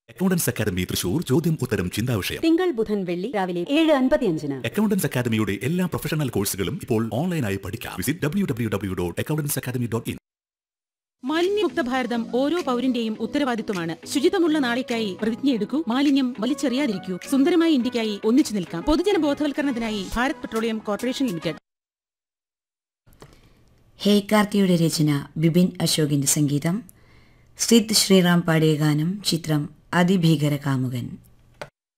accountants academy Thrissur ചോദ്യം ഉത്തരം ചിന്താ വിഷയം തിങ്കൾ ബുധൻ വെള്ളി രാവിലെ ഏഴ് അൻപത്തിയഞ്ചിന് അക്കൗണ്ടൻസ് അക്കാദമിയുടെ എല്ലാ പ്രൊഫഷണൽ കോഴ്സുകളും ഇപ്പോൾ ഓൺലൈനായി പഠിക്കാം visit W W W dot accountants academy dot in മാലിന്യമുക്ത ഭാരതം ഓരോ പൗരന്റെയും ഉത്തരവാദിത്വമാണ് ശുചിത്വമുള്ള നാളേക്കായി പ്രതിജ്ഞയെടുക്കൂ മാലിന്യം വലിച്ചെറിയാതിരിക്കൂ സുന്ദരമായ ഇന്ത്യക്കായി ഒന്നിച്ചു നിൽക്കാം പൊതുജന ബോധവൽക്കരണത്തിനായി ഭാരത് പെട്രോളിയം കോർപ്പറേഷൻ ലിമിറ്റഡ് ഹേക്കാർത്തിയുടെ രചന ബിപിൻ അശോകിന്റെ സംഗീതം സിദ് ശ്രീറാം പാടിയ ഗാനം ചിത്രം അതിഭീകര കാമുകൻ